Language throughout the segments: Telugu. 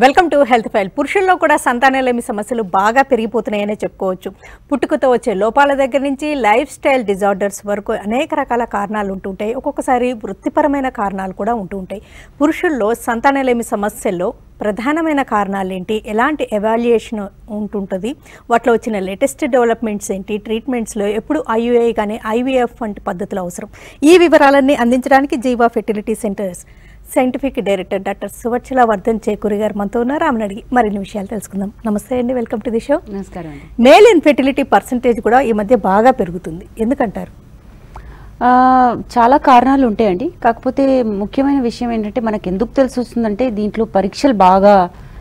వెల్కమ్ టు హెల్త్ ఫైల్ పురుషుల్లో కూడా సంతానలేమి సమస్యలు బాగా పెరిగిపోతున్నాయనే చెప్పుకోవచ్చు పుట్టుకతో వచ్చే లోపాల దగ్గర నుంచి లైఫ్ స్టైల్ డిజార్డర్స్ వరకు అనేక రకాల కారణాలు ఉంటుంటాయి ఒక్కొక్కసారి వృత్తిపరమైన కారణాలు కూడా ఉంటూ ఉంటాయి పురుషుల్లో సంతానలేమి సమస్యల్లో ప్రధానమైన కారణాలు ఏంటి ఎలాంటి ఎవాల్యుయేషన్ ఉంటుంటుంది వాటిలో వచ్చిన లేటెస్ట్ డెవలప్మెంట్స్ ఏంటి ట్రీట్మెంట్స్లో ఎప్పుడు ఐయుఐ కానీ ఐవీఎఫ్ వంటి పద్ధతులు అవసరం ఈ వివరాలన్నీ అందించడానికి Jeeva fertility centres scientific director doctor Suvarchala Vardhan Chekuri garu మనతో ఉన్నారు ఆమెను అడిగి మరిన్ని విషయాలు తెలుసుకుందాం నమస్తే అండి వెల్కమ్ టు ది షో నమస్కారం అండి మేల్ ఇన్ఫెర్టిలిటీ పర్సంటేజ్ కూడా ఈ మధ్య బాగా పెరుగుతుంది ఎందుకంటారు ఆ, చాలా కారణాలు ఉంటాయండి కాకపోతే ముఖ్యమైన విషయం ఏంటంటే మనకు ఎందుకు తెలిసి వస్తుందంటే దీంట్లో పరీక్షలు బాగా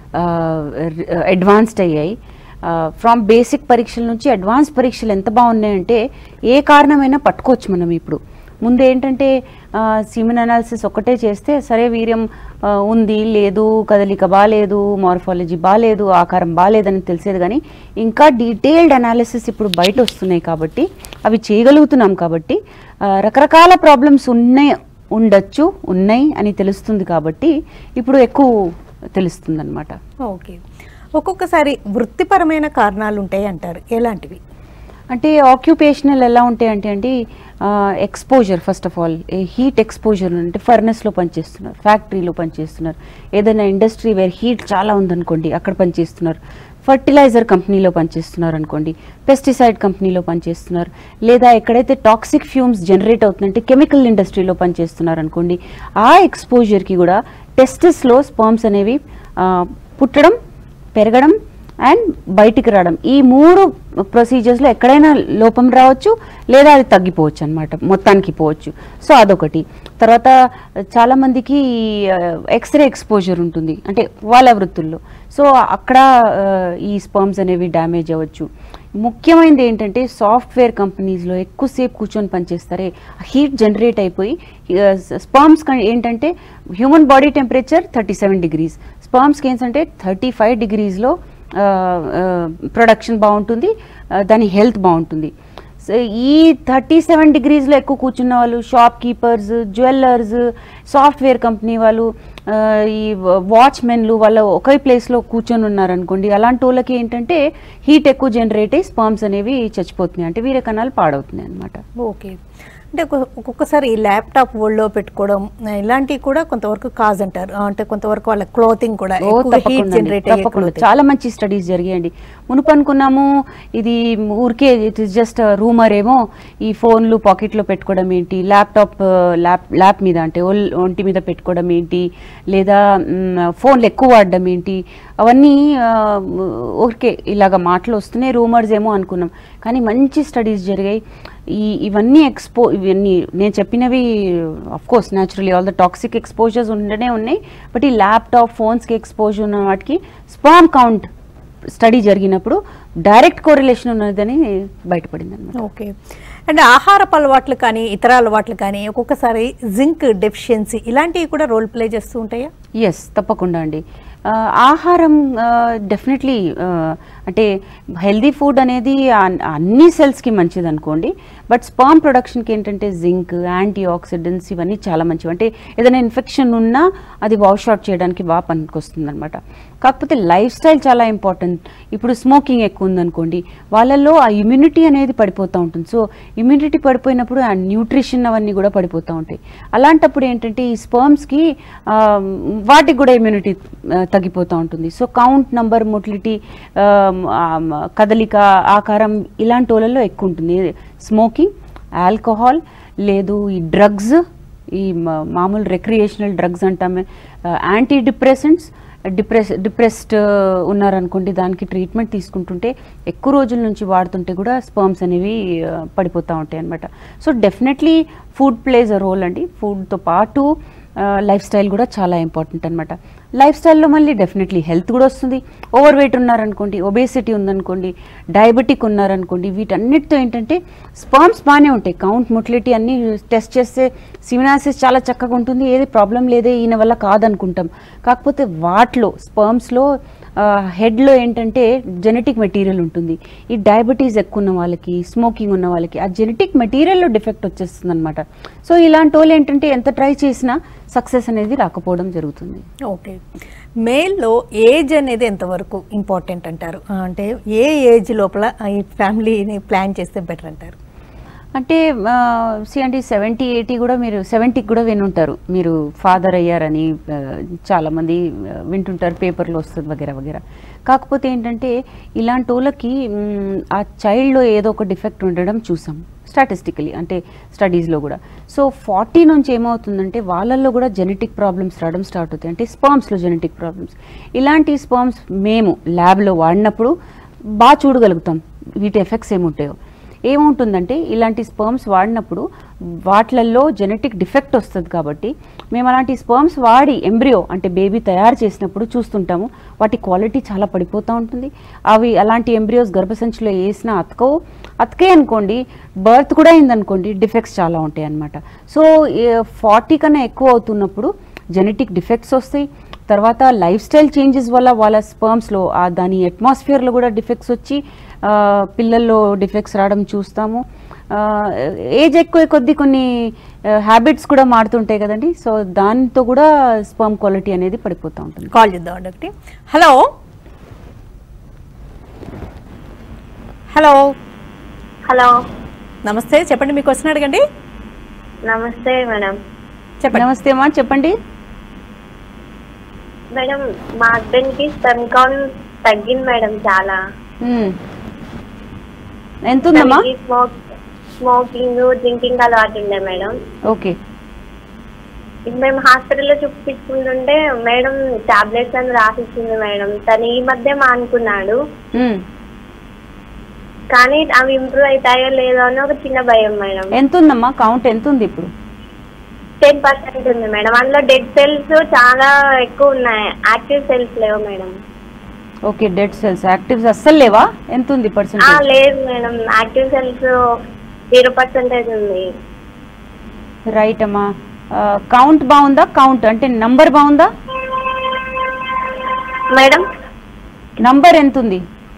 అడ్వాన్స్డ్ అయ్యాయి ఫ్రమ్ బేసిక్ పరీక్షల నుంచి అడ్వాన్స్ పరీక్షలు ఎంత బాగున్నాయంటే ఏ కారణమైనా పట్టుకోవచ్చు మనం ఇప్పుడు ముందు ఏంటంటే సిమెన్ అనాలిసిస్ ఒక్కటే చేస్తే సరే వీర్యం ఆ, ఉంది లేదు కదలిక బాగాలేదు మార్ఫాలజీ బాగాలేదు ఆకారం బాగాలేదని తెలిసేది కానీ ఇంకా డీటెయిల్డ్ అనాలిసిస్ ఇప్పుడు బయట వస్తున్నాయి కాబట్టి అవి చేయగలుగుతున్నాం కాబట్టి ఆ, రకరకాల ప్రాబ్లమ్స్ ఉన్నాయి ఉండొచ్చు ఉన్నాయి అని తెలుస్తుంది కాబట్టి ఇప్పుడు ఎక్కువ తెలుస్తుంది అనమాట ఓకే ఒక్కొక్కసారి వృత్తిపరమైన కారణాలు ఉంటాయి అంటారు ఎలాంటివి అంటే ఆక్యుపేషనల్ ఎలా ఉంటాయి అంటే అండి exposure first of all heat exposure అంటే ఫర్నెస్లో పనిచేస్తున్నారు ఫ్యాక్టరీలో పనిచేస్తున్నారు ఏదైనా ఇండస్ట్రీ వేర్ హీట్ చాలా ఉందనుకోండి అక్కడ పనిచేస్తున్నారు ఫర్టిలైజర్ కంపెనీలో పనిచేస్తున్నారు అనుకోండి పెస్టిసైడ్ కంపెనీలో పనిచేస్తున్నారు లేదా ఎక్కడైతే టాక్సిక్ ఫ్యూమ్స్ జనరేట్ అవుతుందంటే కెమికల్ ఇండస్ట్రీలో పనిచేస్తున్నారు అనుకోండి ఆ ఎక్స్పోజర్కి కూడా టెస్టిస్లో స్పర్మ్స్ అనేవి ఆ, పుట్టడం పెరగడం అండ్ బయటికి రావడం ఈ మూడు ప్రొసీజర్స్లో ఎక్కడైనా లోపం రావచ్చు లేదా అది తగ్గిపోవచ్చు అనమాట మొత్తానికి పోవచ్చు సో అదొకటి తర్వాత చాలామందికి ఎక్స్రే ఎక్స్పోజర్ ఉంటుంది అంటే వాళ్ళ వృత్తుల్లో సో అక్కడ ఆ, ఈ స్పర్మ్స్ అనేవి డ్యామేజ్ అవ్వచ్చు ముఖ్యమైనది ఏంటంటే సాఫ్ట్వేర్ కంపెనీస్లో ఎక్కువసేపు కూర్చొని పనిచేస్తారే హీట్ జనరేట్ అయిపోయి స్పర్మ్స్ ఏంటంటే human body temperature thirty seven degrees స్పర్మ్స్కి ఏంటంటే థర్టీ ఫైవ్ డిగ్రీస్లో ప్రొడక్షన్ బాగుంటుంది ఆ, దాని హెల్త్ బాగుంటుంది సో ఈ థర్టీ సెవెన్ డిగ్రీస్లో ఎక్కువ కూర్చున్న వాళ్ళు shopkeepers jewellers software company వాళ్ళు ఆ, ఈ వాచ్మెన్లు వాళ్ళ ఒకే ప్లేస్లో కూర్చొని ఉన్నారనుకోండి అలాంటి వాళ్ళకి ఏంటంటే హీట్ ఎక్కువ జనరేట్ అయ్యి స్పర్మ్స్ అనేవి చచ్చిపోతున్నాయి అంటే వీర కణాలు పాడవుతున్నాయి అనమాట ఓకే అంటే ఒక్కొ- ఒక్కొక్కసారి ఈ ల్యాప్టాప్ ఒళ్ళో పెట్టుకోవడం ఇలాంటివి కూడా కొంతవరకు కాజ్ అంటారు అంటే కొంతవరకు వాళ్ళ క్లోతింగ్ కూడా ఓ, హీట్ తప్పకుండా అండి, జనరేట్ తప్పకుండా చాలా మంచి స్టడీస్ జరిగాయండి మునుపు అనుకున్నాము ఇది ఊరికే ఇట్ ఇస్ జస్ట్ రూమర్ ఏమో ఈ ఫోన్లు పాకెట్లో పెట్టుకోవడం ఏంటి ల్యాప్టాప్ ల్యాప్ ల్యాప్ మీద అంటే ఒల్- ఒంటి మీద పెట్టుకోవడం ఏంటి లేదా మ్, ఫోన్లు ఎక్కువ వాడడం ఏంటి అవన్నీ ఆ, ఊరికే ఇలాగ మాటలు వస్తున్నాయి రూమర్స్ ఏమో అనుకున్నాం కానీ మంచి స్టడీస్ జరిగాయి ఈ ఇవన్నీ ఎక్స్పో ఇవన్నీ నేను చెప్పినవి of course naturally all the toxic exposures ఉండనే ఉన్నాయి బట్ ఈ ల్యాప్టాప్ ఫోన్స్కి ఎక్స్పోజర్ ఉన్న వాటికి స్పామ్ కౌంట్ స్టడీ జరిగినప్పుడు డైరెక్ట్ కోరిలేషన్ ఉన్నదని బయటపడింది అనమాట ఓకే అంటే ఆహారపు అలవాట్లు కానీ ఇతర అలవాట్లు కానీ ఒక్కొక్కసారి జింక్ డెఫిషియన్సీ ఇలాంటివి కూడా రోల్ ప్లే చేస్తూ ఉంటాయా ఎస్ తప్పకుండా అండి ఆ, ఆహారం డెఫినెట్లీ అంటే హెల్దీ ఫుడ్ అనేది అన్- అన్ని సెల్స్కి మంచిది అనుకోండి బట్ స్పర్మ్ ప్రొడక్షన్కి ఏంటంటే జింక్ యాంటీ ఆక్సిడెంట్స్ ఇవన్నీ చాలా మంచివి అంటే ఏదైనా ఇన్ఫెక్షన్ ఉన్నా అది వాష్ అవుట్ చేయడానికి బాగా పనికొస్తుంది అనమాట కాకపోతే లైఫ్ స్టైల్ చాలా ఇంపార్టెంట్ ఇప్పుడు స్మోకింగ్ ఎక్కువ ఉందనుకోండి వాళ్ళల్లో ఆ ఇమ్యూనిటీ అనేది పడిపోతూ ఉంటుంది సో ఇమ్యూనిటీ పడిపోయినప్పుడు ఆ న్యూట్రిషన్ అవన్నీ కూడా పడిపోతూ ఉంటాయి అలాంటప్పుడు ఏంటంటే ఈ స్పర్మ్స్కి వాటికి కూడా ఇమ్యూనిటీ తగ్గిపోతూ ఉంటుంది సో కౌంట్ నంబర్ మొటిలిటీ కదలిక ఆకారం ఇలాంటి వాళ్ళల్లో ఎక్కువ ఉంటుంది స్మోకింగ్ ఆల్కహాల్ లేదు ఈ డ్రగ్స్ ఈ మా- మామూలు రిక్రియేషనల్ డ్రగ్స్ అంటామే యాంటీ డిప్రెసెంట్స్ డిప్రెస్ డిప్రెస్డ్ ఉన్నారనుకోండి దానికి ట్రీట్మెంట్ తీసుకుంటుంటే ఎక్కువ రోజుల నుంచి వాడుతుంటే కూడా స్పర్మ్స్ అనేవి ఆ, పడిపోతూ ఉంటాయి అనమాట so definitely food plays a role అండి ఫుడ్తో పాటు లైఫ్ స్టైల్ కూడా చాలా ఇంపార్టెంట్ అనమాట లైఫ్ స్టైల్లో మళ్ళీ డెఫినెట్లీ హెల్త్ కూడా వస్తుంది ఓవర్ వెయిట్ ఉన్నారనుకోండి ఒబేసిటీ ఉందనుకోండి డయాబెటిక్ ఉన్నారనుకోండి వీటన్నిటితో ఏంటంటే స్పర్మ్స్ బాగానే ఉంటాయి కౌంట్ మొటిలిటీ అన్నీ టెస్ట్ చేస్తే సిమినాసిస్ చాలా చక్కగా ఉంటుంది ఏది ప్రాబ్లం లేదే ఈయన వల్ల కాదనుకుంటాం కాకపోతే వాటిలో స్పర్మ్స్లో హెడ్లో ఏంటంటే జెనెటిక్ మెటీరియల్ ఉంటుంది ఈ డయాబెటీస్ ఎక్కువ ఉన్న వాళ్ళకి స్మోకింగ్ ఉన్న వాళ్ళకి ఆ జెనెటిక్ మెటీరియల్లో డిఫెక్ట్ వచ్చేస్తుంది అనమాట సో ఇలాంటి వాళ్ళు ఏంటంటే ఎంత ట్రై చేసినా సక్సెస్ అనేది రాకపోవడం జరుగుతుంది ఓకే మేల్లో ఏజ్ అనేది ఎంతవరకు ఇంపార్టెంట్ అంటారు ఆ, అంటే ఏ ఏజ్ లోపల ఈ ఫ్యామిలీని ప్లాన్ చేస్తే బెటర్ అంటారు అంటే సి అంటే సెవెంటీ ఎయిటీ కూడా మీరు సెవెంటీకి కూడా వినుంటారు మీరు ఫాదర్ అయ్యారని ఆ, చాలామంది ఆ, వింటుంటారు పేపర్లో వస్తుంది వగేరా వగేరా కాకపోతే ఏంటంటే ఇలాంటి వాళ్ళకి మ్, ఆ చైల్డ్లో ఏదో ఒక డిఫెక్ట్ ఉండడం చూసాం స్టాటిస్టికలీ అంటే స్టడీస్లో కూడా సో ఫార్టీ నుంచి ఏమవుతుందంటే వాళ్ళల్లో కూడా జెనెటిక్ ప్రాబ్లమ్స్ రావడం స్టార్ట్ అవుతాయి అంటే స్పర్మ్స్లో జెనెటిక్ ప్రాబ్లమ్స్ ఇలాంటి స్పర్మ్స్ మేము ల్యాబ్లో వాడినప్పుడు బాగా చూడగలుగుతాం వీటి ఎఫెక్ట్స్ ఏముంటాయో ఏముంటుందంటే ఇలాంటి స్పర్మ్స్ వాడినప్పుడు వాటిలలో జెనెటిక్ డిఫెక్ట్ వస్తుంది కాబట్టి మేము అలాంటి స్పర్మ్స్ వాడి ఎంబ్రియో అంటే బేబీ తయారు చేసినప్పుడు చూస్తుంటాము వాటి క్వాలిటీ చాలా పడిపోతూ ఉంటుంది అవి అలాంటి ఎంబ్రియోస్ గర్భసంచిలో వేసినా అతకవు అతకే అనుకోండి బర్త్ కూడా అయిందనుకోండి డిఫెక్ట్స్ చాలా ఉంటాయి అన్నమాట సో ఫార్టీ కన్నా ఎక్కువ అవుతున్నప్పుడు జెనెటిక్ డిఫెక్ట్స్ వస్తాయి తర్వాత లైఫ్ స్టైల్ చేంజెస్ వల్ల వాళ్ళ స్పర్మ్స్లో దాని అట్మాస్ఫియర్లో కూడా డిఫెక్ట్స్ వచ్చి ఆ, పిల్లల్లో డిఫెక్ట్స్ రావడం చూస్తాము ఏజ్ ఎక్కువ కొద్దీ కొన్ని హ్యాబిట్స్ కూడా మారుతుంటాయి కదండి సో దాంతో కూడా స్పర్మ్ క్వాలిటీ అనేది పడిపోతూ ఉంటుంది కాల్ చేద్దాం ఒకటి హలో హలో హలో నమస్తే చెప్పండి మీకు క్వశ్చన్ అడగండి నమస్తే మేడం చెప్పండి నమస్తే అమ్మా చెప్పండి మేడం మా హస్బెండ్ కి స్పెమ్ కౌంట్ తగ్గింది మేడం చాలా మ్మ్. ఎంత ఉందమ్మా తనకి స్మోక్ స్మోకింగ్ డ్రింకింగ్ అలవాటు ఉండే మేడం ఓకే ఇది మేము హాస్పిటల్లో చూపించుకుంటుంటే మేడం టాబ్లెట్స్ అని రాసిచ్చింది మేడం తను ఈ మధ్య మానుకున్నాడు మ్మ్. కానీ అవి ఇంప్రూవ్ అవుతాయో లేదో అని ఒక చిన్న భయం మేడం ఎంత ఉందమ్మా కౌంట్ ఎంత ఉంది ఇప్పుడు టెన్ పర్సెంట్ ఉంది మేడం అందులో డెడ్ సెల్స్ చాలా ఎక్కువ ఉన్నాయి యాక్టివ్ సెల్స్ లేవు madam okay dead cells actives అస్సలు లేవా ఎంత ఉంది ఆ, పర్సెంటేజ్ లేదు madam active cells zero percentage ఉంది రైట్ అమ్మా కౌంట్ బాగుందా కౌంట్ అంటే నంబర్ బాగుందా మేడం నంబర్ ఎంత ఉంది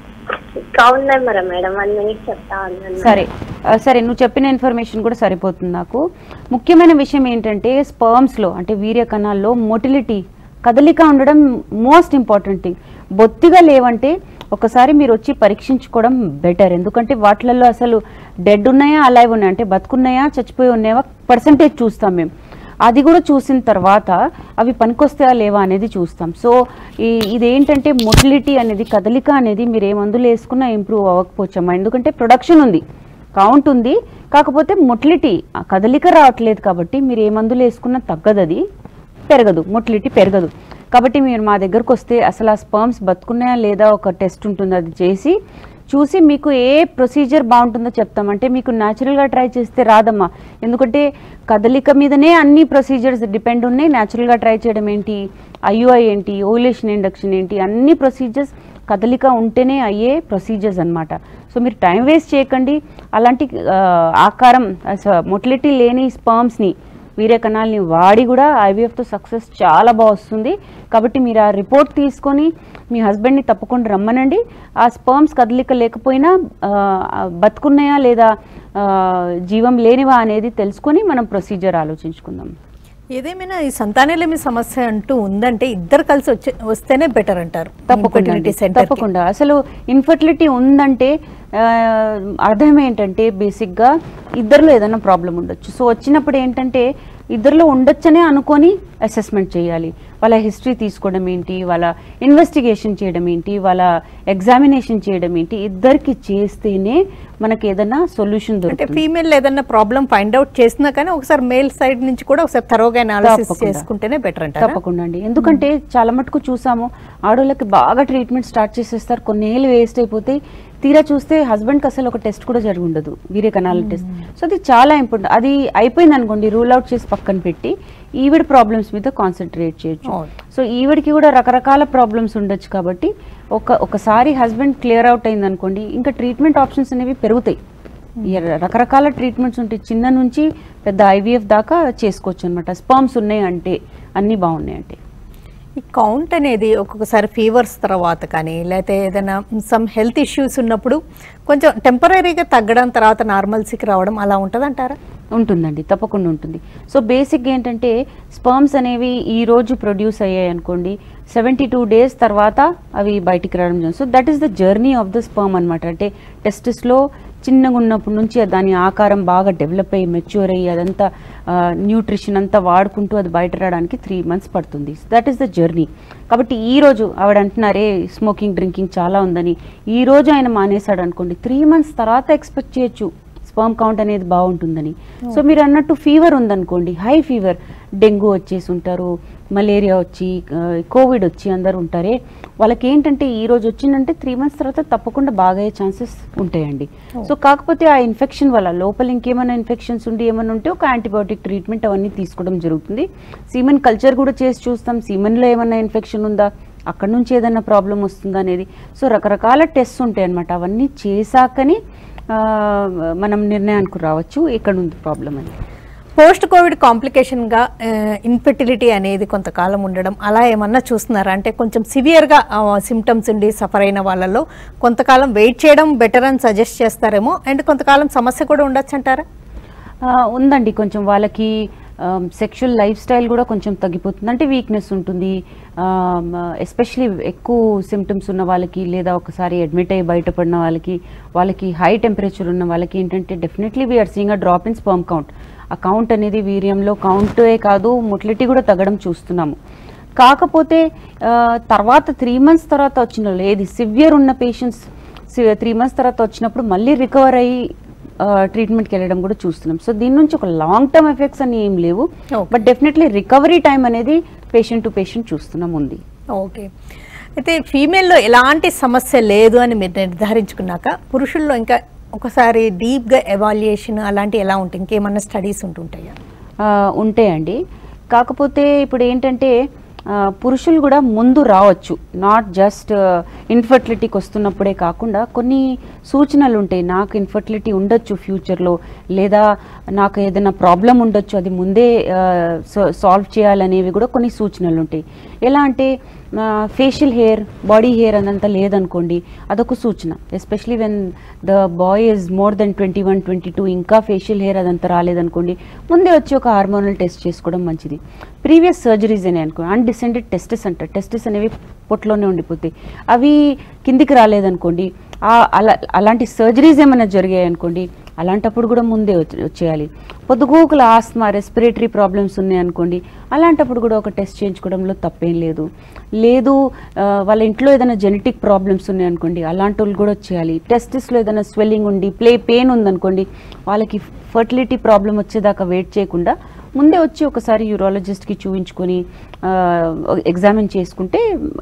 count number madam one minute చెప్తా ఉన్నాను సరే ఆ, సరే నువ్వు చెప్పిన ఇన్ఫర్మేషన్ కూడా సరిపోతుంది నాకు ముఖ్యమైన విషయం ఏంటంటే స్పర్మ్స్లో అంటే వీర్య కణాల్లో మొటిలిటీ కదలిక ఉండడం మోస్ట్ ఇంపార్టెంట్ థింగ్ బొత్తిగా లేవంటే ఒకసారి మీరు వచ్చి పరీక్షించుకోవడం బెటర్ ఎందుకంటే వాటిలలో అసలు డెడ్ ఉన్నాయా అలైవ్ ఉన్నాయా అంటే బతుకున్నాయా చచ్చిపోయి ఉన్నాయా పర్సంటేజ్ చూస్తాం మేము అది కూడా చూసిన తర్వాత అవి పనికొస్తాయా లేవా అనేది చూస్తాం సో ఈ ఇదేంటంటే మొటిలిటీ అనేది కదలిక అనేది మీరు ఏ మందులు వేసుకున్నా ఇంప్రూవ్ అవ్వకపోవచ్చమ్మా ఎందుకంటే ప్రొడక్షన్ ఉంది కౌంట్ ఉంది కాకపోతే మొటిలిటీ ఆ కదలిక రావట్లేదు కాబట్టి మీరు ఏ మందులు వేసుకున్నా తగ్గదు అది పెరగదు మొటిలిటీ పెరగదు కాబట్టి మీరు మా దగ్గరకు వస్తే అసలు ఆ స్పర్మ్స్ బతుకున్నాయా లేదా ఒక టెస్ట్ ఉంటుంది అది చేసి చూసి మీకు ఏ ప్రొసీజర్ బాగుంటుందో చెప్తాం అంటే మీకు న్యాచురల్గా ట్రై చేస్తే రాదమ్మా ఎందుకంటే కదలిక మీదనే అన్ని ప్రొసీజర్స్ డిపెండ్ ఉన్నాయి న్యాచురల్గా ట్రై చేయడం ఏంటి ఐయుఐ ఏంటి ఓవులేషన్ ఇండక్షన్ ఏంటి అన్ని ప్రొసీజర్స్ కదలిక ఉంటేనే అయ్యే ప్రొసీజర్స్ అన్నమాట సో మీరు టైం వేస్ట్ చేయకండి అలాంటి ఆ, ఆకారం మొటిలిటీ లేని స్పర్మ్స్ని వీరే కణాలని వాడి కూడా ఐవీఎఫ్తో సక్సెస్ చాలా బాగా వస్తుంది కాబట్టి మీరు ఆ రిపోర్ట్ తీసుకొని మీ హస్బెండ్ని తప్పకుండా రమ్మనండి ఆ స్పర్మ్స్ కదలిక లేకపోయినా ఆ, బతుకున్నాయా లేదా ఆ, జీవం లేనివా అనేది తెలుసుకొని మనం ప్రొసీజర్ ఆలోచించుకుందాం ఏదేమైనా ఈ సంతానలేమి సమస్య అంటూ ఉందంటే ఇద్దరు కలిసి వచ్చే వస్తేనే బెటర్ అంటారు తప్పకుండా Infertility అండి. center కి. తప్పకుండా అసలు ఇన్ఫర్టిలిటీ ఉందంటే ఆ, అర్థం ఏంటంటే బేసిక్గా ఇద్దరిలో ఏదైనా ప్రాబ్లం ఉండొచ్చు సో వచ్చినప్పుడు ఏంటంటే ఇద్దరిలో ఉండొచ్చనే అనుకొని అసెస్మెంట్ చేయాలి వాళ్ళ హిస్టరీ తీసుకోవడం ఏంటి వాళ్ళ ఇన్వెస్టిగేషన్ చేయడం ఏంటి వాళ్ళ ఎగ్జామినేషన్ చేయడం ఏంటి ఇద్దరికి చేస్తేనే మనకి ఏదైనా సొల్యూషన్ అంటే దొరుకుతుంది ఫీమేల్ ఏదన్నా ప్రాబ్లం ఫైండ్ అవుట్ చేసినా కానీ ఒకసారి మేల్ సైడ్ నుంచి కూడా ఒకసారి తరోగా అనాలిసిస్ తప్పకుండా. చేసుకుంటేనే బెటర్ అంటారు తప్పకుండా అండి ఎందుకంటే చాలా మటుకు చూసాము ఆడవాళ్ళకి బాగా ట్రీట్మెంట్ స్టార్ట్ చేసేస్తారు కొన్నేళ్ళు వేస్ట్ అయిపోతాయి తీరా చూస్తే హస్బెండ్కి అసలు ఒక టెస్ట్ కూడా జరిగి ఉండదు వీరే కణాల టెస్ట్ సో అది చాలా ఇంపార్టెంట్ అది అయిపోయింది అనుకోండి రూల్ అవుట్ చేసి పక్కన పెట్టి ఈవిడ ప్రాబ్లమ్స్ మీద కాన్సన్ట్రేట్ చేయొచ్చు అవును. సో ఈవిడికి కూడా రకరకాల ప్రాబ్లమ్స్ ఉండొచ్చు కాబట్టి ఒక ఒకసారి హస్బెండ్ క్లియర్ అవుట్ అయింది అనుకోండి ఇంకా ట్రీట్మెంట్ ఆప్షన్స్ అనేవి పెరుగుతాయి ఈ రకరకాల ట్రీట్మెంట్స్ ఉంటాయి చిన్న నుంచి పెద్ద ఐవీఎఫ్ దాకా చేసుకోవచ్చు అనమాట స్పర్మ్స్ ఉన్నాయి అంటే అన్నీ బాగున్నాయి అంటే ఈ కౌంట్ అనేది ఒక్కొక్కసారి ఫీవర్స్ తర్వాత కానీ లేకపోతే ఏదైనా సమ్ హెల్త్ ఇష్యూస్ ఉన్నప్పుడు కొంచెం టెంపరీగా తగ్గడం తర్వాత నార్మల్సీకి రావడం అలా ఉంటుందంటారా ఉంటుందండి తప్పకుండా ఉంటుంది సో బేసిక్గా ఏంటంటే స్పర్మ్స్ అనేవి ఈ రోజు ప్రొడ్యూస్ అయ్యాయి అనుకోండి సెవెంటీ టూ డేస్ తర్వాత అవి బయటికి రావడం జరుగుతుంది so that is the journey of the sperm అనమాట అంటే టెస్టిస్లో చిన్నగా ఉన్నప్పటి నుంచి దాని ఆకారం బాగా డెవలప్ అయ్యి మెచ్యూర్ అయ్యి అదంతా న్యూట్రిషన్ అంతా వాడుకుంటూ అది బయట రావడానికి త్రీ మంత్స్ పడుతుంది దట్ ఈస్ ద జర్నీ కాబట్టి ఈ రోజు ఆవిడ అంటున్నారే స్మోకింగ్ డ్రింకింగ్ చాలా ఉందని ఈ రోజు ఆయన మానేశాడు అనుకోండి త్రీ మంత్స్ తర్వాత ఎక్స్పెక్ట్ చేయొచ్చు స్పర్మ్ కౌంట్ అనేది బాగుంటుందని సో మీరు అన్నట్టు ఫీవర్ ఉందనుకోండి హై ఫీవర్ డెంగ్యూ వచ్చేసి ఉంటారు మలేరియా వచ్చి ఆ, కోవిడ్ వచ్చి అందరు ఉంటారే వాళ్ళకి ఏంటంటే ఈ రోజు వచ్చిందంటే త్రీ మంత్స్ తర్వాత తప్పకుండా బాగయ్యే ఛాన్సెస్ ఉంటాయండి సో కాకపోతే ఆ ఇన్ఫెక్షన్ వల్ల లోపల ఇంకేమైనా ఇన్ఫెక్షన్స్ ఉండి ఏమైనా ఉంటే ఒక యాంటీబయాటిక్ ట్రీట్మెంట్ అవన్నీ తీసుకోవడం జరుగుతుంది సీమెన్ కల్చర్ కూడా చేసి చూస్తాం సీమెన్లో ఏమైనా ఇన్ఫెక్షన్ ఉందా అక్కడ నుంచి ఏదైనా ప్రాబ్లం వస్తుందా అనేది సో రకరకాల టెస్ట్ ఉంటాయి అన్నమాట అవన్నీ చేశాకని ఆ, మనం నిర్ణయానికి రావచ్చు ఇక్కడ ఉంది ప్రాబ్లం అని పోస్ట్ కోవిడ్ కాంప్లికేషన్గా ఇన్ఫెర్టిలిటీ అనేది కొంతకాలం ఉండడం అలా ఏమన్నా చూస్తున్నారా అంటే కొంచెం సివియర్గా సిమ్టమ్స్ ఉండి సఫర్ అయిన వాళ్ళలో కొంతకాలం వెయిట్ చేయడం బెటర్ అని సజెస్ట్ చేస్తారేమో అండ్ కొంతకాలం సమస్య కూడా ఉండొచ్చు అంటారా ఆ, ఉందండి కొంచెం వాళ్ళకి సెక్షువల్ లైఫ్ స్టైల్ కూడా కొంచెం తగ్గిపోతుంది అంటే వీక్నెస్ ఉంటుంది ఎస్పెషలీ ఎక్కువ సిమ్టమ్స్ ఉన్న వాళ్ళకి లేదా ఒకసారి అడ్మిట్ అయ్యి బయటపడిన వాళ్ళకి వాళ్ళకి హై టెంపరేచర్ ఉన్న వాళ్ళకి ఏంటంటే definitely we are seeing a drop in sperm count ఆ కౌంట్ అనేది వీర్యంలో కౌంటే కాదు మొటిలిటీ కూడా తగ్గడం చూస్తున్నాము కాకపోతే ఆ, తర్వాత త్రీ మంత్స్ తర్వాత వచ్చిన వాళ్ళు, ఏది సివియర్ ఉన్న పేషెంట్స్ త్రీ మంత్స్ తర్వాత వచ్చినప్పుడు మళ్ళీ రికవర్ అయ్యి ట్రీట్మెంట్కి వెళ్ళడం కూడా చూస్తున్నాం సో దీని నుంచి ఒక లాంగ్ టర్మ్ ఎఫెక్ట్స్ అని ఏం లేవు Okay. But definitely recovery time అనేది పేషెంట్ టు పేషెంట్ చూస్తున్నాం ఉంది ఓకే అయితే ఫీమేల్లో ఎలాంటి సమస్య లేదు అని మీరు నిర్ధారించుకున్నాక పురుషుల్లో ఇంకా ఒకసారి డీప్గా ఎవాల్యుయేషన్ అలాంటి ఎలా ఉంటుంది ఇంకేమన్నా స్టడీస్ ఉంటుంటాయా ఆ, ఉంటాయండి కాకపోతే ఇప్పుడు ఏంటంటే ఆ, పురుషులు కూడా ముందు రావచ్చు నాట్ జస్ట్ ఇన్ఫర్టిలిటీకి వస్తున్నప్పుడే కాకుండా కొన్ని సూచనలు ఉంటాయి నాకు ఇన్ఫర్టిలిటీ ఉండొచ్చు ఫ్యూచర్లో లేదా నాకు ఏదైనా ప్రాబ్లం ఉండొచ్చు అది ముందే సాల్వ్ చేయాలనేవి కూడా కొన్ని సూచనలు ఉంటాయి ఎలా అంటే ఫేషియల్ హెయిర్ బాడీ హెయిర్ అదంతా లేదనుకోండి అదొక సూచన especially when the boy is more than twenty one twenty two ఇంకా ఫేషియల్ హెయిర్ అదంతా రాలేదనుకోండి ముందే వచ్చి ఒక హార్మోనల్ టెస్ట్ చేసుకోవడం మంచిది ప్రీవియస్ సర్జరీస్ అనే అనుకో అన్డిసెండెడ్ టెస్టెస్ అంటారు టెస్టెస్ అనేవి పొట్టులోనే ఉండిపోతాయి అవి కిందికి రాలేదనుకోండి ఆ- అలా అలాంటి సర్జరీస్ ఏమైనా జరిగాయి అనుకోండి అలాంటప్పుడు కూడా ముందే వచ్చే- వచ్చేయాలి పొద్దుగూకుల ఆస్మా రెస్పిరేటరీ ప్రాబ్లమ్స్ ఉన్నాయనుకోండి అలాంటప్పుడు కూడా ఒక టెస్ట్ చేయించుకోవడంలో తప్పేం లేదు లేదు ఆ, వాళ్ళ ఇంట్లో ఏదైనా జెనెటిక్ ప్రాబ్లమ్స్ ఉన్నాయనుకోండి అలాంటి వాళ్ళు కూడా వచ్చేయాలి టెస్టిస్లో ఏదైనా స్వెల్లింగ్ ఉండి ప్లే పెయిన్ ఉందనుకోండి వాళ్ళకి ఫర్టిలిటీ ప్రాబ్లం వచ్చేదాకా వెయిట్ చేయకుండా ముందే వచ్చి ఒకసారి యూరాలజిస్ట్కి చూపించుకొని ఎగ్జామిన్ చేసుకుంటే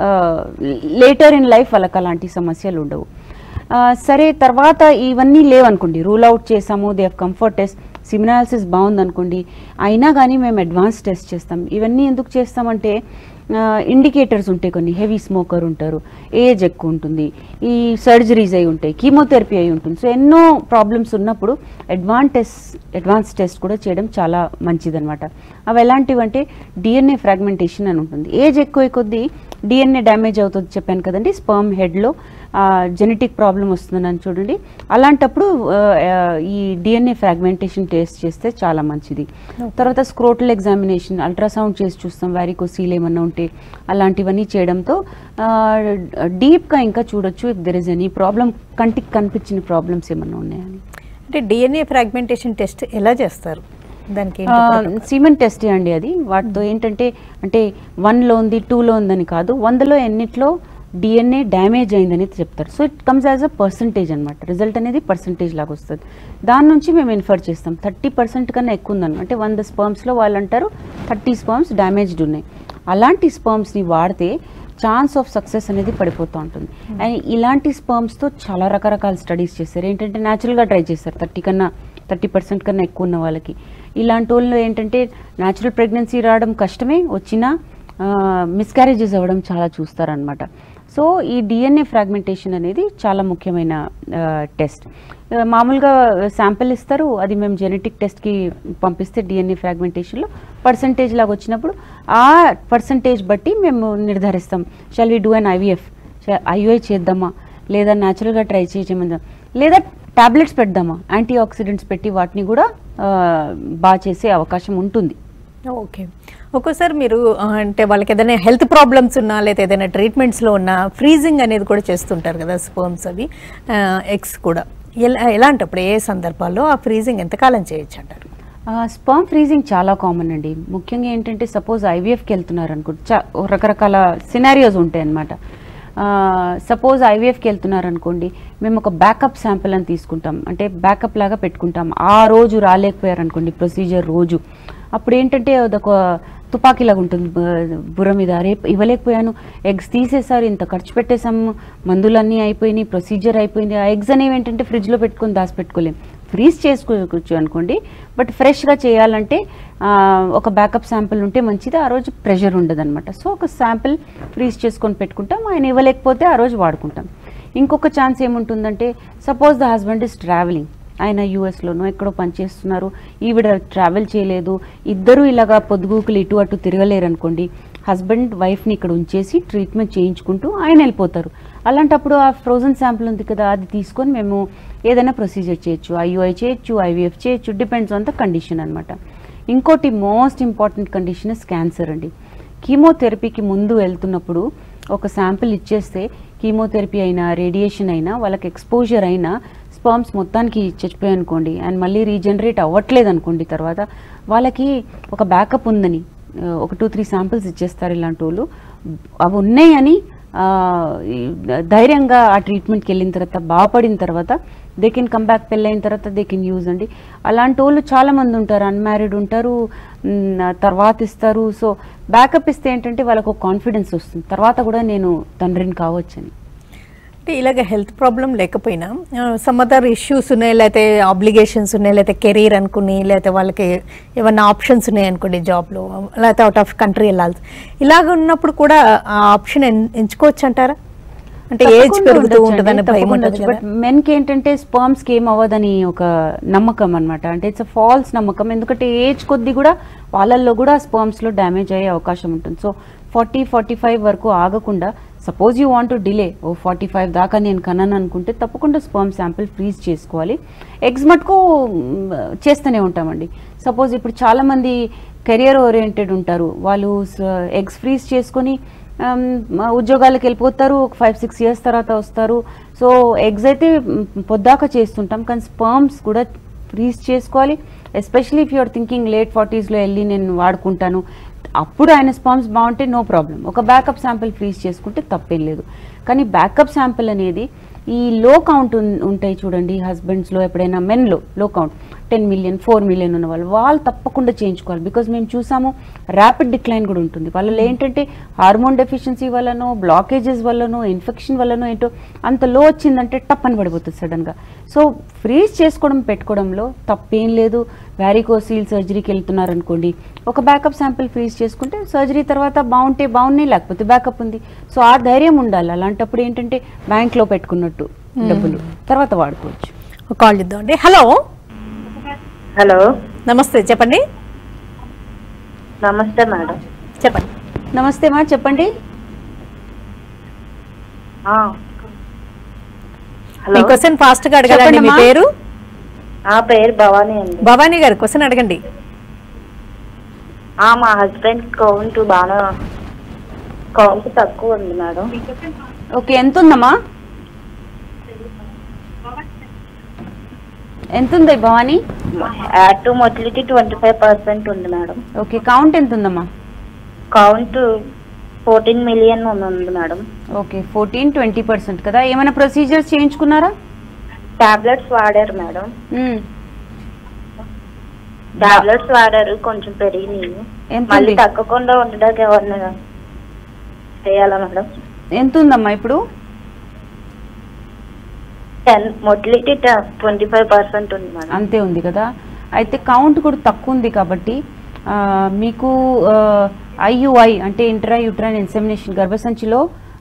లేటర్ ఇన్ లైఫ్ వాళ్ళకి అలాంటి సమస్యలు ఉండవు ఆ, సరే తర్వాత ఇవన్నీ లేవనుకోండి రూల్ అవుట్ చేసాము దే హ్ కంఫర్ట్ టెస్ట్ సిమినాలిసిస్ బాగుందనుకోండి అయినా కానీ మేము అడ్వాన్స్ టెస్ట్ చేస్తాం ఇవన్నీ ఎందుకు చేస్తామంటే ఇండికేటర్స్ ఉంటాయి కొన్ని హెవీ స్మోకర్ ఉంటారు ఏజ్ ఎక్కువ ఉంటుంది ఈ సర్జరీస్ అయి ఉంటాయి కీమోథెరపీ అయి ఉంటుంది సో ఎన్నో ప్రాబ్లమ్స్ ఉన్నప్పుడు అడ్వాన్స్ టెస్ట్ అడ్వాన్స్ టెస్ట్ కూడా చేయడం చాలా మంచిదన్నమాట అవి ఎలాంటివి అంటే డిఎన్ఏ ఫ్రాగ్మెంటేషన్ అని ఉంటుంది ఏజ్ ఎక్కువ కొద్దీ డిఎన్ఏ డ్యామేజ్ అవుతుంది చెప్పాను కదండి స్పర్మ్ హెడ్లో జెనెటిక్ ప్రాబ్లం వస్తుందని చూడండి అలాంటప్పుడు ఆ, ఆ, ఈ డిఎన్ఏ ఫ్రాగ్మెంటేషన్ టెస్ట్ చేస్తే చాలా మంచిది తర్వాత స్క్రోటల్ ఎగ్జామినేషన్ అల్ట్రాసౌండ్ చేసి చూస్తాం వ్యారికోసీల్ ఏమన్నా ఉంటే అలాంటివన్నీ చేయడంతో డీప్గా ఇంకా చూడొచ్చు if there is any problem కంటికి కనిపించిన ప్రాబ్లమ్స్ ఏమన్నా ఉన్నాయని అంటే డిఎన్ఏ ఫ్రాగ్మెంటేషన్ టెస్ట్ ఎలా చేస్తారు దానికి ఏంటి protocol? సిమెంట్ టెస్ట్ అండి అది వాటితో ఏంటంటే అంటే వన్లో ఉంది టూలో ఉందని కాదు వందలో ఎన్నిట్లో డిఎన్ఏ డ్యామేజ్ అయిందని చెప్తారు so it comes as a percentage అనమాట రిజల్ట్ అనేది పర్సంటేజ్ లాగా వస్తుంది దాని నుంచి మేము ఇన్ఫర్ చేస్తాం థర్టీ పర్సెంట్ కన్నా ఎక్కువ ఉందన్నమాట అంటే వంద స్పర్మ్స్లో వాళ్ళు అంటారు థర్టీ స్పర్మ్స్ డ్యామేజ్డ్ ఉన్నాయి అలాంటి స్పర్మ్స్ని వాడితే ఛాన్స్ ఆఫ్ సక్సెస్ అనేది పడిపోతూ ఉంటుంది అండ్ ఇలాంటి స్పర్మ్స్తో చాలా రకరకాల స్టడీస్ చేస్తారు ఏంటంటే న్యాచురల్గా ట్రై చేస్తారు థర్టీ కన్నా థర్టీ పర్సెంట్ కన్నా ఎక్కువ ఉన్న వాళ్ళకి ఇలాంటి వాళ్ళు ఏంటంటే న్యాచురల్ ప్రెగ్నెన్సీ రావడం కష్టమే వచ్చినా మిస్క్యారేజెస్ అవ్వడం చాలా చూస్తారనమాట సో ఈ డిఎన్ఏ ఫ్రాగ్మెంటేషన్ అనేది చాలా ముఖ్యమైన టెస్ట్ ఆ, మామూలుగా శాంపిల్ ఇస్తారు అది మేము జెనెటిక్ టెస్ట్కి పంపిస్తే డిఎన్ఏ ఫ్రాగ్మెంటేషన్లో పర్సంటేజ్ లాగా వచ్చినప్పుడు ఆ పర్సంటేజ్ బట్టి మేము నిర్ధారిస్తాం shall we do an IVF IUI చేద్దామా లేదా న్యాచురల్గా ట్రై చేయమని లేదా టాబ్లెట్స్ పెడదామా యాంటీ ఆక్సిడెంట్స్ పెట్టి వాటిని కూడా ఆ, బాగా చేసే అవకాశం ఉంటుంది ఓకే ఒక్కోసారి మీరు ఆ, అంటే వాళ్ళకి ఏదైనా హెల్త్ ప్రాబ్లమ్స్ ఉన్నా లేదా ఏదైనా ట్రీట్మెంట్స్లో ఉన్నా ఫ్రీజింగ్ అనేది కూడా చేస్తుంటారు కదా స్పోమ్స్ అవి ఎగ్స్ కూడా ఎలా ఎలాంటప్పుడు ఏ సందర్భాల్లో ఆ ఫ్రీజింగ్ ఎంతకాలం చేయొచ్చు అంటారు స్పర్మ్ ఫ్రీజింగ్ చాలా కామన్ అండి ముఖ్యంగా ఏంటంటే సపోజ్ ఐవీఎఫ్కి వెళ్తున్నారు అనుకో చా రకరకాల సినారియోస్ ఉంటాయి అన్నమాట సపోజ్ ఐవీఎఫ్కి వెళ్తున్నారు అనుకోండి మేము ఒక బ్యాకప్ శాంపిల్ అని తీసుకుంటాం అంటే బ్యాకప్ లాగా పెట్టుకుంటాం ఆ రోజు రాలేకపోయారు అనుకోండి ప్రొసీజర్ రోజు అప్పుడు ఏంటంటే అదొక తుపాకీలాగా ఉంటుంది బ- బుర్ర మీద రేపు ఇవ్వలేకపోయాను ఎగ్స్ తీసేసారు ఇంత ఖర్చు పెట్టేసాము మందులన్నీ అయిపోయినాయి ప్రొసీజర్ అయిపోయింది ఆ ఎగ్స్ అనేవి ఏంటంటే ఫ్రిడ్జ్లో పెట్టుకొని దాచిపెట్టుకోలేం ఫ్రీజ్ చేసుకోవచ్చు అనుకోండి బట్ ఫ్రెష్గా చేయాలంటే ఆ, ఒక బ్యాకప్ శాంపిల్ ఉంటే మంచిది ఆ రోజు ప్రెషర్ ఉండదన్నమాట సో ఒక శాంపిల్ ఫ్రీజ్ చేసుకొని పెట్టుకుంటాం ఆయన ఇవ్వలేకపోతే ఆ రోజు వాడుకుంటాం ఇంకొక ఛాన్స్ ఏముంటుందంటే suppose the husband is travelling ఆయన యూఎస్లోనో ఎక్కడో పనిచేస్తున్నారు ఈవిడ ట్రావెల్ చేయలేదు ఇద్దరు ఇలాగా పొద్దుగూకులు ఇటు అటు తిరగలేరు అనుకోండి హస్బెండ్ వైఫ్ని ఇక్కడ ఉంచేసి ట్రీట్మెంట్ చేయించుకుంటూ ఆయన వెళ్ళిపోతారు అలాంటప్పుడు ఆ ఫ్రోజన్ శాంపుల్ ఉంది కదా అది తీసుకొని మేము ఏదైనా ప్రొసీజర్ చేయొచ్చు ఐయుఐ చేయొచ్చు ఐవీఎఫ్ చేయొచ్చు డిపెండ్స్ ఆన్ ద కండిషన్ అనమాట ఇంకోటి most important condition is cancer అండి కీమోథెరపీకి ముందు వెళ్తున్నప్పుడు ఒక శాంపిల్ ఇచ్చేస్తే కీమోథెరపీ అయినా రేడియేషన్ అయినా వాళ్ళకి ఎక్స్పోజర్ అయినా స్పర్మ్స్ మొత్తానికి చచ్చిపోయాయి అనుకోండి అండ్ మళ్ళీ రీజనరేట్ అవ్వట్లేదు అనుకోండి తర్వాత వాళ్ళకి ఒక బ్యాకప్ ఉందని ఆ, ఒక టూ త్రీ శాంపిల్స్ ఇచ్చేస్తారు ఇలాంటి వాళ్ళు అవి ఉన్నాయని ఆ, ఈ ధైర్యంగా ఆ ట్రీట్మెంట్కి వెళ్ళిన తర్వాత బాగుపడిన తర్వాత దే కెన్ కమ్ బ్యాక్ పెళ్ళైన తర్వాత దే కెన్ యూజ్ అండి అలాంటి వాళ్ళు చాలా మంది ఉంటారు అన్మ్యారీడ్ ఉంటారు మ్, తర్వాత ఇస్తారు సో బ్యాకప్ ఇస్తే ఏంటంటే వాళ్ళకు ఒక కాన్ఫిడెన్స్ వస్తుంది తర్వాత కూడా నేను తండ్రిని కావచ్చని అంటే ఇలాగ హెల్త్ ప్రాబ్లం లేకపోయినా సమ్ అదర్ ఇష్యూస్ ఉన్నాయి లేకపోతే ఆబ్లిగేషన్స్ ఉన్నాయి లేకపోతే కెరీర్ అనుకుని లేకపోతే వాళ్ళకి ఏమన్నా ఆప్షన్స్ ఉన్నాయి అనుకోండి జాబ్లో లేకపోతే అవుట్ ఆఫ్ కంట్రీ వెళ్ళాల్సి ఇలాగ ఉన్నప్పుడు కూడా ఆ ఆప్షన్ ఎంచుకోవచ్చు అంటారా అంటే ఏజ్ తప్పకుండా పెరుగుతూ ఉండొచ్చండి, ఉంటుందని భయం తప్పకుండా ఉంటుంది ఉండొచ్చు. బట్ మెన్కి ఏంటంటే స్పర్మ్స్కి ఏం అవ్వదని ఒక నమ్మకం అన్నమాట అంటే ఇట్స్ ఫాల్స్ నమ్మకం ఎందుకంటే ఏజ్ కొద్ది కూడా వాళ్ళల్లో కూడా స్పర్మ్స్లో డ్యామేజ్ అయ్యే అవకాశం ఉంటుంది సో ఫార్టీ ఫార్టీ ఫైవ్ వరకు ఆగకుండా suppose you want to delay ఓ ఫార్టీ ఫైవ్ దాకా నేను కన్నాను అనుకుంటే తప్పకుండా స్పర్మ్ శాంపిల్ ఫ్రీజ్ చేసుకోవాలి ఎగ్స్ మటుకు మ్, చేస్తూనే ఉంటామండి సపోజ్ ఇప్పుడు చాలామంది కెరియర్ ఓరియంటెడ్ ఉంటారు వాళ్ళు ఎగ్స్ ఫ్రీజ్ చేసుకొని ఆమ్, మా ఉద్యోగాలకు వెళ్ళిపోతారు ఒక ఫైవ్ సిక్స్ ఇయర్స్ తర్వాత వస్తారు సో ఎగ్స్ అయితే మ్, పొద్దాక చేస్తుంటాం కానీ స్పర్మ్స్ కూడా ఫ్రీజ్ చేసుకోవాలి especially if you're thinking late ఫార్టీస్లో వెళ్ళి నేను వాడుకుంటాను అప్పుడు ఆయన స్పర్మ్స్ బాగుంటే నో ప్రాబ్లం ఒక బ్యాకప్ శాంపిల్ ఫ్రీజ్ చేసుకుంటే తప్పేం లేదు కానీ బ్యాకప్ శాంపిల్ అనేది ఈ లో కౌంట్ ఉంటాయి చూడండి హస్బెండ్స్లో ఎప్పుడైనా మెన్లో low count ten million four million ఉన్న వాళ్ళు వాళ్ళు తప్పకుండా చేయించుకోవాలి బికాజ్ మేము చూసాము ర్యాపిడ్ డిక్లైన్ కూడా ఉంటుంది వాళ్ళలో ఏంటంటే హార్మోన్ డెఫిషియన్సీ వల్లనో బ్లాకేజెస్ వల్లనో ఇన్ఫెక్షన్ వల్లనో ఏంటో అంత లో వచ్చిందంటే టప్పని పడిపోతుంది సడన్గా సో ఫ్రీజ్ చేసుకోవడం పెట్టుకోవడంలో తప్పేం లేదు వ్యారికోసీల్ సర్జరీకి వెళ్తున్నారు అనుకోండి ఒక బ్యాకప్ శాంపిల్ ఫ్రీజ్ చేసుకుంటే సర్జరీ తర్వాత బాగుంటే బాగున్నాయి లేకపోతే బ్యాకప్ ఉంది సో ఆ ధైర్యం ఉండాలి అలాంటప్పుడు ఏంటంటే బ్యాంక్లో పెట్టుకున్నట్టు డబ్బులు తర్వాత వాడుకోవచ్చు ఒక కాల్ ఇద్దామండి హలో హలో నమస్తే చెప్పండి నమస్తే మేడం చెప్పండి నమస్తే మా చెప్పండి మీ క్వశ్చన్ ఫాస్ట్ గా అడగాలండి మీ చెప్పండమ్మా. పేరు ఆ పేరు భవానీ అండి భవానీ గారు క్వశ్చన్ అడగండి ఆ, మా హస్బెండ్ కౌంట్ బాగా కౌంట్ తక్కువ ఉంది మేడం ఓకే ఎంత ఉందమ్మా ఎంత ఉంది Bhavani add to motility twenty five percent ఉంది మేడం ఓకే కౌంట్ ఎంత ఉందమ్మా కౌంట్ ఫోర్టీన్ మిలియన్ ఉంది madam okay fourteen twenty percent కదా ఏమైనా ప్రొసీజర్స్ చేయించుకున్నారా టాబ్లెట్స్ వాడారు మేడం మ్మ్. టాబ్లెట్స్ వాడారు కొంచెం పెరిగినాయి ఎంత మళ్ళీ ఉంది? తగ్గకుండా ఉండడానికి ఎవరిని చేయాలా మేడం ఎంత ఉందమ్మా ఇప్పుడు ten motility twenty five percent ఉంది మేడం అంతే ఉంది కదా అయితే కౌంట్ కూడా తక్కువ ఉంది కాబట్టి ఆ, మీకు ఐయుఐ అంటే ఇంట్రా యూట్రైన్ ఇన్సెమినేషన్ గర్భసంచిలో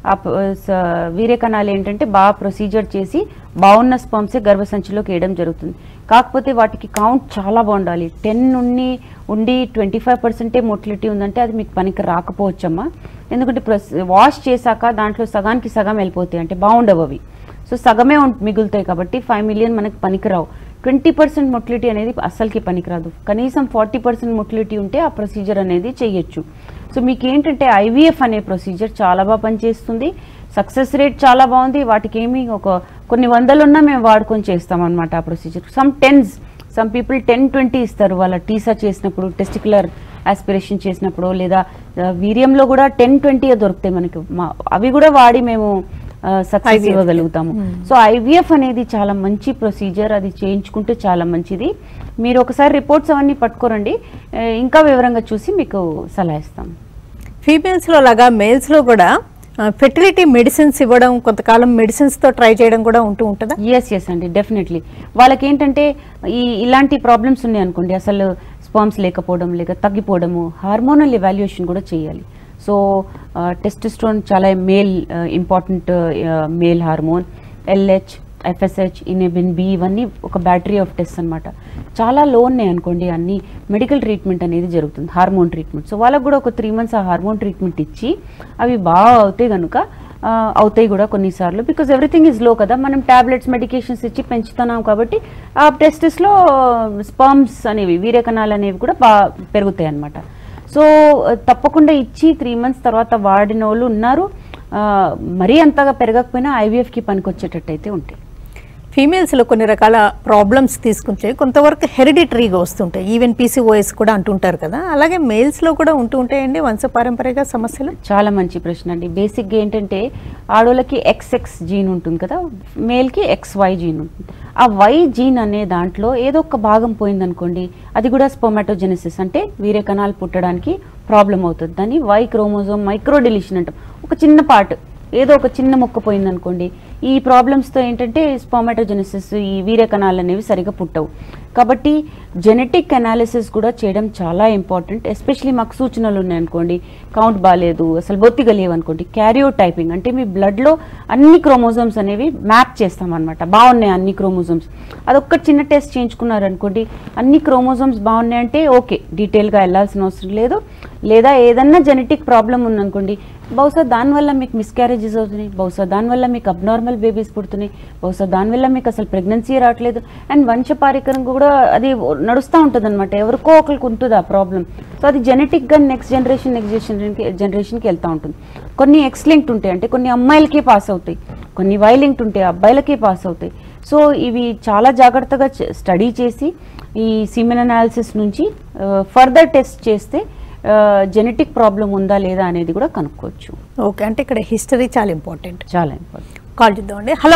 ఆ ప- స- వీర్య కణాలు ఏంటంటే బాగా ప్రొసీజర్ చేసి బాగున్న స్పమ్సే గర్భసంచిలోకి వేయడం జరుగుతుంది కాకపోతే వాటికి కౌంట్ చాలా బాగుండాలి టెన్ ఉండి ఉండి ట్వంటీ ఫైవ్ పర్సెంటే మొటిలిటీ ఉందంటే అది మీకు పనికి రాకపోవచ్చమ్మా ఎందుకంటే వాష్ చేశాక దాంట్లో సగానికి సగం వెళ్ళిపోతాయి అంటే బాగుండవు అవి సో సగమే ఉం- మిగులుతాయి కాబట్టి ఫైవ్ మిలియన్ మనకి పనికిరావు ట్వంటీ పర్సెంట్ మొటిలిటీ అనేది అస్సలకి పనికిరాదు కనీసం ఫార్టీ పర్సెంట్ మొటిలిటీ ఉంటే ఆ ప్రొసీజర్ అనేది చేయొచ్చు సో మీకు ఏంటంటే ఐవీఎఫ్ అనే ప్రొసీజర్ చాలా బాగా పనిచేస్తుంది సక్సెస్ రేట్ చాలా బాగుంది వాటికి ఏమి ఒక కొన్ని వందలున్నా మేము వాడుకొని చేస్తాం అనమాట ఆ procedure some tens some people ten twenty ఇస్తారు వాళ్ళ టీసా చేసినప్పుడు టెస్టికులర్ ఆస్పిరేషన్ చేసినప్పుడు లేదా ఆ, వీర్యంలో కూడా టెన్ ట్వంటీ దొరుకుతాయి మనకి మా- అవి కూడా వాడి మేము సక్సెస్ IVF. ఇవ్వగలుగుతాము సో ఐవీఎఫ్ అనేది చాలా మంచి ప్రొసీజర్ అది చేయించుకుంటే చాలా మంచిది మీరు ఒకసారి రిపోర్ట్స్ అవన్నీ పట్టుకోరండి ఆ, ఇంకా వివరంగా చూసి మీకు సలహా ఇస్తాం ఫీమేల్స్లో లాగా మేల్స్లో కూడా ఫెర్టిలిటీ మెడిసిన్స్ ఇవ్వడం కొంతకాలం మెడిసిన్స్తో ట్రై చేయడం కూడా ఉంటూ ఉంటుందా ఎస్ ఎస్ అండి డెఫినెట్లీ వాళ్ళకి ఏంటంటే ఈ ఇలాంటి ప్రాబ్లమ్స్ ఉన్నాయి అనుకోండి అసలు స్పామ్స్ లేకపోవడం లేక తగ్గిపోవడము హార్మోనల్ ఎవాల్యుయేషన్ కూడా చేయాలి సో టెస్టిస్ట్రోన్ చాలా male important male hormone LH FSH inhibin B ఇవన్నీ ఒక బ్యాటరీ ఆఫ్ టెస్ట్ అన్నమాట చాలా లో ఉన్నాయి అనుకోండి అన్ని మెడికల్ ట్రీట్మెంట్ అనేది జరుగుతుంది హార్మోన్ ట్రీట్మెంట్ సో వాళ్ళకు కూడా ఒక త్రీ మంత్స్ ఆ హార్మోన్ ట్రీట్మెంట్ ఇచ్చి అవి బాగా అవుతాయి కనుక ఆ, అవుతాయి కూడా కొన్నిసార్లు బికాజ్ ఎవ్రీథింగ్ ఇస్ లో కదా మనం టాబ్లెట్స్ మెడికేషన్స్ ఇచ్చి పెంచుతున్నాం కాబట్టి ఆ టెస్టిస్లో స్పర్మ్స్ అనేవి వీర్యకణాలు అనేవి కూడా బాగా పెరుగుతాయి అన్నమాట సో తప్పకుండా ఇచ్చి త్రీ మంత్స్ తర్వాత వాడిన వాళ్ళు ఉన్నారు ఆ, మరీ అంతగా పెరగకపోయినా ఐవీఎఫ్కి పనికొచ్చేటట్టు అయితే ఉంటాయి ఫీమేల్స్లో కొన్ని రకాల ప్రాబ్లమ్స్ తీసుకుంటే కొంతవరకు హెరిడిటరీగా వస్తుంటాయి ఈవెన్ పీసీఓఎస్ కూడా అంటుంటారు కదా అలాగే మేల్స్లో కూడా ఉంటూ ఉంటాయండి వంశపారంపర్యంగా సమస్యలు చాలా మంచి ప్రశ్న అండి బేసిక్గా ఏంటంటే ఆడోళ్ళకి ఎక్స్ఎక్స్ జీన్ ఉంటుంది కదా మేల్కి ఎక్స్ వై జీన్ ఉంటుంది ఆ వై జీన్ అనే దాంట్లో ఏదో ఒక భాగం పోయిందనుకోండి అది కూడా స్పొమాటోజెనసిస్ అంటే వీరే కణాలు పుట్టడానికి ప్రాబ్లం అవుతుంది దాన్ని వై క్రోమోజోమ్ మైక్రో డిలిషన్ అంటాం ఒక చిన్న పార్ట్ ఏదో ఒక చిన్న మొక్క పోయిందనుకోండి ఈ ప్రాబ్లమ్స్తో ఏంటంటే స్పామాటోజెనసిస్ ఈ వీర్య కణాలు అనేవి సరిగా పుట్టవు కాబట్టి జెనెటిక్ అనాలిసిస్ కూడా చేయడం చాలా ఇంపార్టెంట్ ఎస్పెషలీ మాకు సూచనలు ఉన్నాయనుకోండి కౌంట్ బాగాలేదు అసలు బొత్తిగా లేవనుకోండి క్యారియో టైపింగ్ అంటే మీ బ్లడ్లో అన్ని క్రోమోజోమ్స్ అనేవి మ్యాప్ చేస్తాం అనమాట బాగున్నాయి అన్ని క్రోమోజోమ్స్ అదొక్క చిన్న టెస్ట్ చేయించుకున్నారనుకోండి అన్ని క్రోమోజోమ్స్ బాగున్నాయంటే ఓకే డీటెయిల్గా వెళ్ళాల్సిన అవసరం లేదు లేదా ఏదన్నా జెనెటిక్ ప్రాబ్లం ఉందనుకోండి బహుశా దానివల్ల మీకు మిస్క్యారేజెస్ అవుతున్నాయి బహుశా దానివల్ల మీకు అబ్నార్మల్ బేబీస్ పుడుతున్నాయి బహుశా దానివల్ల మీకు అసలు ప్రెగ్నెన్సీ రావట్లేదు అండ్ వంశపారికరం కూడా అది నడుస్తూ ఉంటుంది అనమాట ఎవరికో ఒకరికి ఉంటుంది ఆ ప్రాబ్లం సో అది జెనెటిక్గా నెక్స్ట్ జనరేషన్ నెక్స్ట్ జనరేషన్కి జనరేషన్కి వెళ్తూ ఉంటుంది కొన్ని ఎక్స్ లింక్డ్ ఉంటాయి అంటే కొన్ని అమ్మాయిలకే పాస్ అవుతాయి కొన్ని వై లింక్డ్ ఉంటాయి అబ్బాయిలకే పాస్ అవుతాయి సో ఇవి చాలా జాగ్రత్తగా స్టడీ చేసి ఈ సిమెన్ అనాలిసిస్ నుంచి ఫర్దర్ టెస్ట్ చేస్తే జెనెటిక్ ప్రాబ్లం ఉందా లేదా అనేది కూడా కనుక్కోవచ్చు ఓకే అంటే ఇక్కడ హిస్టరీ చాలా ఇంపార్టెంట్ చాలా ఇంపార్టెంట్ కాల్ చేద్దామండి హలో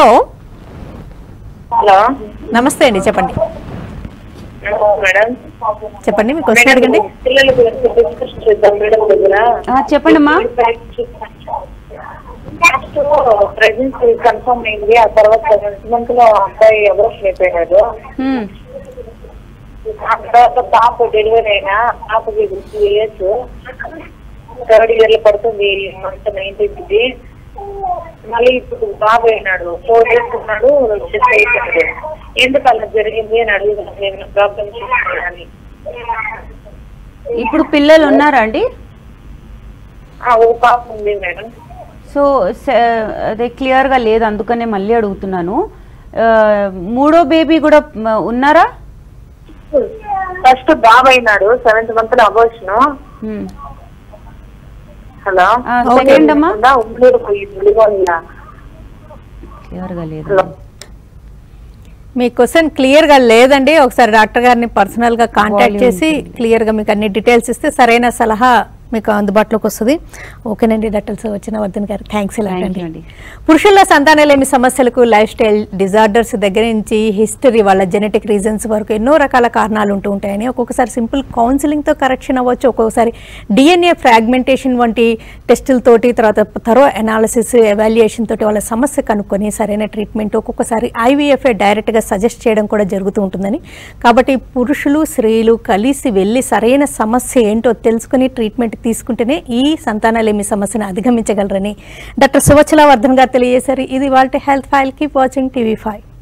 హలో నమస్తే అండి చెప్పండి మేడం చెప్పండి మీ క్వశ్చన్ అడగండి పిల్లల గురించి డిస్కషన్ చేద్దాం మేడం దగ్గర చెప్పండమ్మా నెక్స్ట్ ప్రెగ్నెన్సీ కన్ఫర్మ్ అయింది ఆ తర్వాత సెవెంత్ మంత్ లో అబ్బాయి అబార్షన్ అయిపోయినాడు హ్మ్. ఆ తర్వాత పాప డెలివరీ అయినా పాపకి త్రీ ఇయర్స్ థర్డ్ ఇయర్ లో పడుతుంది మంత్ నైన్టీన్త్ మళ్ళీ ఇప్పుడు బాబు అయినాడు ఫోర్ ఇయర్స్ ఉన్నాడు డెత్ అయిపోయాడు ఎందుకు అలా జరిగింది అని అడుగుతున్నాను ఏమైనా ప్రాబ్లమ్స్ అని ఇప్పుడు పిల్లలు ఉన్నారా అండి ఆ, ఓ పాప ఉంది మేడం సో స- అదే క్లియర్గా లేదు అందుకనే మళ్ళీ అడుగుతున్నాను ఆ, మూడో బేబీ కూడా మ- ఉన్నారా ఫస్ట్ బాబు అయినాడు సెవెంత్ మంత్ లో అబోషన్ హ్మ్. హలో ఆ, సెకండ్ అమ్మా ఉమ్మూరు పోయి ఉలిగొండ క్లియర్గా లేదు హలో మీ క్వశ్చన్ క్లియర్ గా లేదండి ఒకసారి డాక్టర్ గారిని పర్సనల్ గా కాంటాక్ట్ Volume చేసి క్లియర్ గా మీకు అన్ని డీటెయిల్స్ ఇస్తే సరైన సలహా మీకు అందుబాటులోకి వస్తుంది ఓకేనండి డాక్టర్ సార్ వచ్చిన వర్ధన్ గారు థ్యాంక్స్ Thank అండి you అండి. పురుషుల్లో సంతానలేమి సమస్యలకు లైఫ్ స్టైల్ డిజార్డర్స్ దగ్గర నుంచి హిస్టరీ వాళ్ళ జెనెటిక్ రీజన్స్ వరకు ఎన్నో రకాల కారణాలు ఉంటూ ఉంటాయని ఒక్కొక్కసారి సింపుల్ కౌన్సిలింగ్తో కరెక్షన్ అవ్వచ్చు ఒక్కొక్కసారి డిఎన్ఏ ఫ్రాగ్మెంటేషన్ వంటి టెస్టులతోటి తర్వాత తరో అనాలిసిస్ ఎవాల్యుయేషన్ తోటి వాళ్ళ సమస్య కనుక్కొని సరైన ట్రీట్మెంట్ ఒక్కొక్కసారి ఐవీఎఫ్ఏ డైరెక్ట్గా సజెస్ట్ చేయడం కూడా జరుగుతూ ఉంటుందని కాబట్టి పురుషులు స్త్రీలు కలిసి వెళ్ళి సరైన సమస్య ఏంటో తెలుసుకుని ట్రీట్మెంట్ ట్రీట్మెంట్ తీసుకుంటేనే ఈ సంతానలేమి సమస్యను అధిగమించగలరని డాక్టర్ సువచల వర్ధన్ గారు తెలియజేశారు ఇది వాళ్ళ health file keep watching TV five